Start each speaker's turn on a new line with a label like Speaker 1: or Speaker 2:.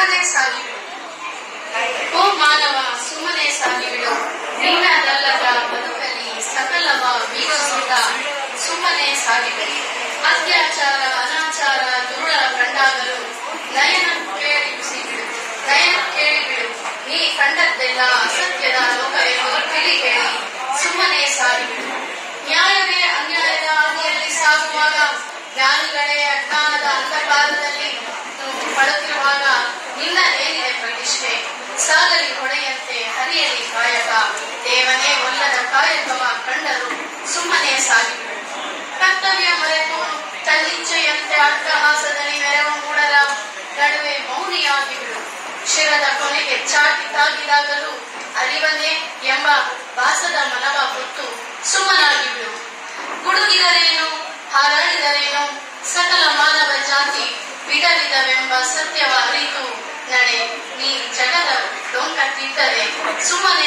Speaker 1: ಸುಮ್ಮನೆ ಸಾಗಿಬಿಡು ಓ ಮಾನವ ಸುಮ್ಮನೆ ಸಾಗಿಬಿಡು ನಿನ್ನದಲ್ಲದ ಬದುಕಲಿ ಸಕಲವ ವೀಕ್ಷಿಸಿದ ಸುಮ್ಮನೆ ಸಾಗಿಬಿಡಿ ಅತ್ಯಾಚಾರ ಅನಾಚಾರ ದುರುಳ ಕಂಡಾಗಲು ನಯನ ಕೇಳಿಸಿಬಿಡು ನಯನ ಕೇಳಿಬಿಡು ನೀ ಕಂಡದ್ದೆಲ್ಲ ಅಸತ್ಯದ ಲೋಕವೆಂಬುದು ತಿಳಿ ಹೇಳಿ ಸುಮ್ಮನೆ ಸಾಗಿಬಿಡು ನ್ಯಾಯವೇ ಅನ್ಯಾಯದ ಹಾದಿಯಲ್ಲಿ ಸಾಗುವಾಗ ಜ್ಞಾನಿಗಳೇ ಅಜ್ಞಾನದ ಅಂಧಕಾರದಲ್ಲಿ ಪಡುತ್ತಿರುವಾಗ ನಿನ್ನ ಏನಿದೆ ಪ್ರತಿಷ್ಠೆ ಸಾಗಲಿ ಹೊಡೆಯಂತೆ ಹರಿಯಲಿ ಕಾಯಕ ದೇವನೇ ಒಲ್ಲದ ಕಾಯಕವ ಕಂಡರು ಸುಮ್ಮನೆ ಸಾಗಿಬಿಡು ಕರ್ತವ್ಯ ಮರೆತು ತನ್ನಿಚ್ಛೆಯಂತೆ ಅಟ್ಟಹಾಸದಲ್ಲಿ ನೆರವು ಮೂಡಲ ನಡುವೆ ಮೌನಿಯಾಗಿ ಬಿಡು ಶಿರದ ಕೊನೆಗೆ ಚಾಟಿ ತಾಗಿದಾಗಲೂ ಅರಿವನೇ ಎಂಬ ಭಾಸದ ಮನವ ಹೊತ್ತು ಸುಮ್ಮನಾಗಿ ಬಿಡು ಗುಡುಗಿದರೇನು ಹಾರಾಡಿದರೇನು ಸಕಲ ಮಾನವ ಜಾತಿ ಬಿಡಲಿದವೆಂಬ ಸತ್ಯವ ಅರಿತು ನಡೆ ನೀ ಜಗದ ಡೊಂಕ ತಿದ್ದರೆ ಸುಮ್ಮನೆ